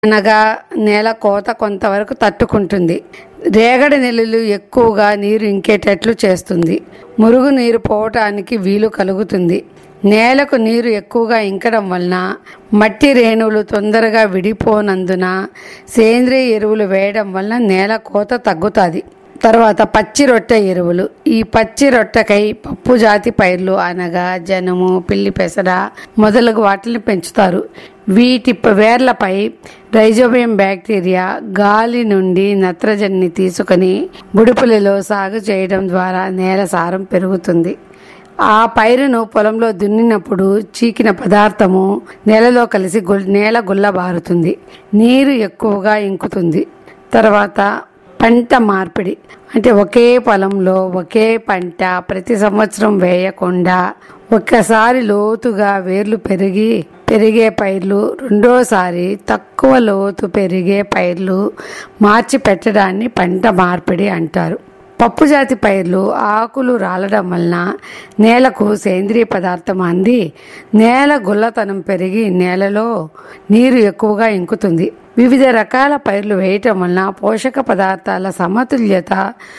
అనగా నేల కోత కొంతవరకు తట్టుకుంటుంది రేగడి నెలలు ఎక్కువగా నీరు ఇంకేటట్లు చేస్తుంది మురుగు నీరు పోవటానికి వీలు కలుగుతుంది నేలకు నీరు ఎక్కువగా ఇంకడం వలన మట్టి రేణువులు తొందరగా విడిపోనందున సేంద్రియ ఎరువులు వేయడం వలన నేల కోత తగ్గుతుంది తర్వాత పచ్చి రొట్టె ఎరువులు ఈ పచ్చి రొట్టెకై పప్పు జాతి పైర్లు అనగా జనుము పిల్లి పెసర మొదలగు వాటిని పెంచుతారు వీటి ప- వేర్లపై రైజోబియం బ్యాక్టీరియా గాలి నుండి నత్రజనిని తీసుకొని బుడిపులలో సాగు చేయడం ద్వారా నేల సారం పెరుగుతుంది ఆ పైరును పొలంలో దున్నినప్పుడు చీకిన పదార్థము నేలలో కలిసి గుల్ నేల గుల్లబారుతుంది నీరు ఎక్కువగా ఇంకుతుంది తర్వాత పంట మార్పిడి అంటే ఒకే పొలంలో ఒకే పంట ప్రతి సంవత్సరం వేయకుండా ఒక్కసారి లోతుగా వేర్లు పెరిగి పెరిగే పైర్లు రెండోసారి తక్కువ లోతు పెరిగే పైర్లు మార్చి పెట్టడాన్ని పంట మార్పిడి అంటారు పప్పు జాతి పైర్లు ఆకులు రాలడం వలన నేలకు సేంద్రియ పదార్థం అంది నేల గుల్లతనం పెరిగి నేలలో నీరు ఎక్కువగా ఇంకుతుంది వివిధ రకాల పైర్లు వేయటం వలన పోషక పదార్థాల సమతుల్యత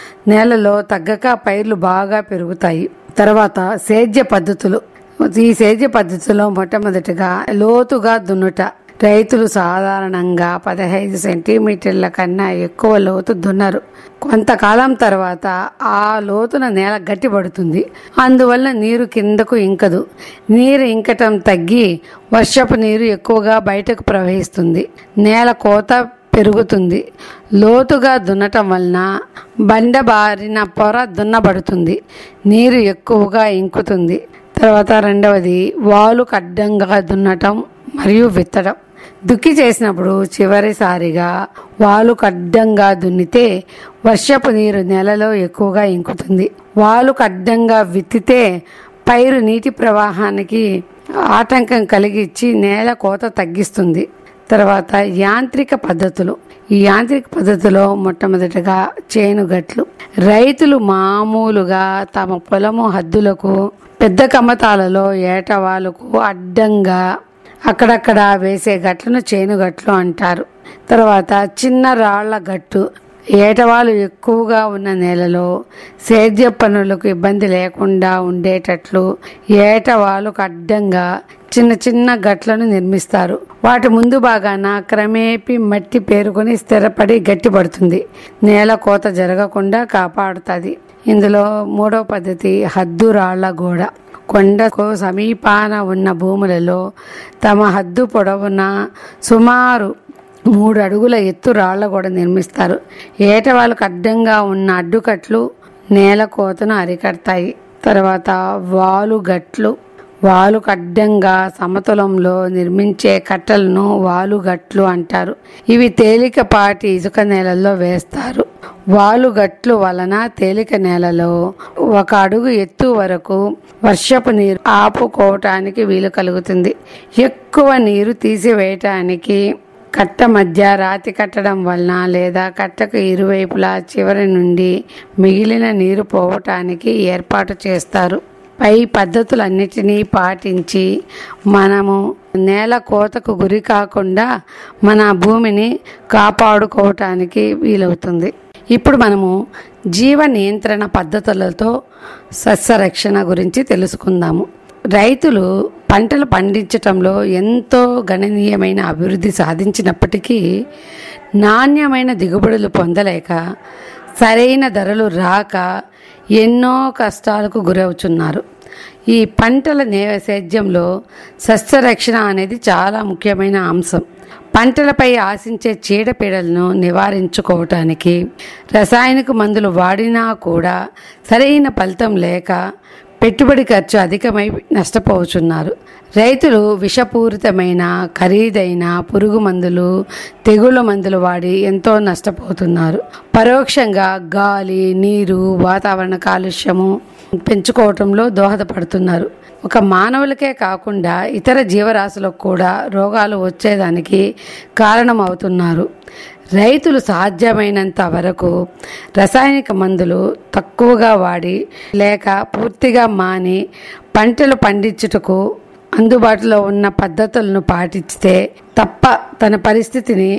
నేలలో తగ్గక పైర్లు బాగా పెరుగుతాయి తర్వాత సేద్య పద్ధతులు ఈ సేద్య పద్ధతిలో మొట్టమొదటిగా లోతుగా దున్నుట రైతులు సాధారణంగా పదహైదు సెంటీమీటర్ల కన్నా ఎక్కువ లోతు దున్నరు కొంతకాలం తర్వాత ఆ లోతున నేల గట్టిపడుతుంది అందువల్ల నీరు కిందకు ఇంకదు నీరు ఇంకటం తగ్గి వర్షపు నీరు ఎక్కువగా బయటకు ప్రవహిస్తుంది నేల కోత పెరుగుతుంది లోతుగా దున్నటం వలన బండబారిన పొర దున్నబడుతుంది నీరు ఎక్కువగా ఇంకుతుంది తర్వాత రెండవది వాలుకు అడ్డంగా దున్నటం మరియు విత్తడం దుక్కి చేసినప్పుడు చివరిసారిగా వాలుకు అడ్డంగా దున్నితే వర్షపు నీరు నెలలో ఎక్కువగా ఇంకుతుంది వాలుకు అడ్డంగా విత్తితే పైరు నీటి ప్రవాహానికి ఆటంకం కలిగించి నేల కోత తగ్గిస్తుంది తర్వాత యాంత్రిక పద్ధతులు ఈ యాంత్రిక పద్ధతిలో మొట్టమొదటిగా చేనుగట్లు రైతులు మామూలుగా తమ పొలము హద్దులకు పెద్ద కమతాలలో ఏటవాళ్ళకు అడ్డంగా అక్కడక్కడ వేసే గట్లను చేనుగట్లు అంటారు తర్వాత చిన్న రాళ్ల గట్టు ఏటవాలు ఎక్కువగా ఉన్న నేలలో సేద్య పనులకు ఇబ్బంది లేకుండా ఉండేటట్లు ఏటవాలుకు అడ్డంగా చిన్న చిన్న గట్లను నిర్మిస్తారు వాటి ముందు భాగాన క్రమేపీ మట్టి పేరుకొని స్థిరపడి గట్టిపడుతుంది నేల కోత జరగకుండా కాపాడుతుంది ఇందులో మూడో పద్ధతి హద్దు రాళ్ల గోడ కొండకు సమీపాన ఉన్న భూములలో తమ హద్దు పొడవున సుమారు మూడు అడుగుల ఎత్తు రాళ్ల గోడ నిర్మిస్తారు ఏటవాళ్ళకు అడ్డంగా ఉన్న అడ్డుకట్లు నేల కోతను అరికడతాయి తర్వాత వాలుగట్లు వాలుకు అడ్డంగా సమతలంలో నిర్మించే కట్టలను వాలుగట్లు అంటారు ఇవి తేలికపాటి ఇసుక నేలల్లో వేస్తారు వాలుగట్లు వలన తేలిక నేలలో ఒక అడుగు ఎత్తు వరకు వర్షపు నీరు ఆపుకోవటానికి వీలు కలుగుతుంది ఎక్కువ నీరు తీసివేయటానికి కట్ట మధ్య రాతి కట్టడం వలన లేదా కట్టకు ఇరువైపులా చివరి నుండి మిగిలిన నీరు పోవటానికి ఏర్పాటు చేస్తారు పై పద్ధతులన్నిటినీ పాటించి మనము నేల కోతకు గురి కాకుండా మన భూమిని కాపాడుకోవటానికి వీలవుతుంది ఇప్పుడు మనము జీవ నియంత్రణ పద్ధతులతో సస్యరక్షణ గురించి తెలుసుకుందాము రైతులు పంటలు పండించటంలో ఎంతో గణనీయమైన అభివృద్ధి సాధించినప్పటికీ నాణ్యమైన దిగుబడులు పొందలేక సరైన ధరలు రాక ఎన్నో కష్టాలకు గురవుతున్నారు ఈ పంటల నే సేద్యంలో సస్యరక్షణ అనేది చాలా ముఖ్యమైన అంశం పంటలపై ఆశించే చీడపీడలను నివారించుకోవటానికి రసాయనిక మందులు వాడినా కూడా సరైన ఫలితం లేక పెట్టుబడి ఖర్చు అధికమై నష్టపోతున్నారు రైతులు విషపూరితమైన ఖరీదైన పురుగు మందులు తెగుళ్ళ మందులు వాడి ఎంతో నష్టపోతున్నారు పరోక్షంగా గాలి నీరు వాతావరణ కాలుష్యము పెంచుకోవటంలో దోహదపడుతున్నారు ఒక మానవులకే కాకుండా ఇతర జీవరాశులకు కూడా రోగాలు వచ్చేదానికి కారణమవుతున్నారు రైతులు సాధ్యమైనంత వరకు రసాయనిక మందులు తక్కువగా వాడి లేక పూర్తిగా మాని పంటలు పండించుటకు అందుబాటులో ఉన్న పద్ధతులను పాటిస్తే తప్ప తన పరిస్థితిని